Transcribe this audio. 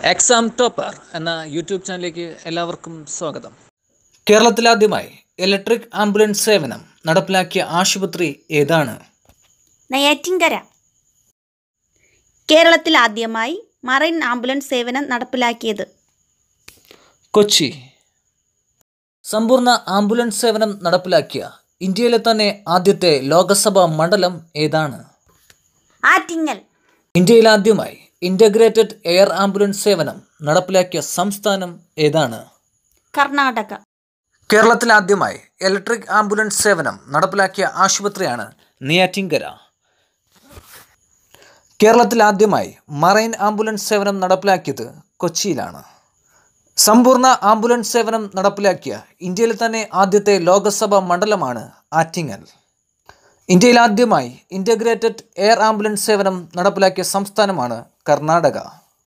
exam topper എന്ന YouTube ചാനലിലേക്ക് എല്ലാവർക്കും സ്വാഗതം കേരളത്തിലാദ്യമായി ഇലക്ട്രിക് ആംബുലൻസ് സേവനം നടപ്പിലാക്കിയ ആശുപത്രി ഏതാണ് നെയ്യാറ്റിൻകര കേരളത്തിൽ ആദ്യമായി മറൈൻ ആംബുലൻസ് സേവനം നടപ്പിലാക്കിയത് കൊച്ചി സമ്പൂർണ്ണ ആംബുലൻസ് സേവനം നടപ്പിലാക്കിയ ഇന്ത്യയിലെ തന്നെ ആദ്യത്തെ ലോകസഭാ മണ്ഡലം ഏതാണ് ആറ്റിങ്ങൽ ഇന്ത്യയിൽ ആദ്യമായി ഇൻ്റഗ്രേറ്റഡ് എയർ ആംബുലൻസ് സേവനം നടപ്പിലാക്കിയ സംസ്ഥാനം ഏതാണ് കർണാടക കേരളത്തിൽ ആദ്യമായി ഇലക്ട്രിക് ആംബുലൻസ് സേവനം നടപ്പിലാക്കിയ ആശുപത്രിയാണ് നെയ്യാറ്റിൻകര കേരളത്തിൽ ആദ്യമായി മറൈൻ ആംബുലൻസ് സേവനം നടപ്പിലാക്കിയത് കൊച്ചിയിലാണ് സമ്പൂർണ്ണ ആംബുലൻസ് സേവനം നടപ്പിലാക്കിയ ഇന്ത്യയിലെ തന്നെ ആദ്യത്തെ ലോകസഭാ മണ്ഡലമാണ് ആറ്റിങ്ങൽ ഇന്ത്യയിൽ ആദ്യമായി ഇൻ്റഗ്രേറ്റഡ് എയർ ആംബുലൻസ് സേവനം നടപ്പിലാക്കിയ സംസ്ഥാനമാണ് കർണാടക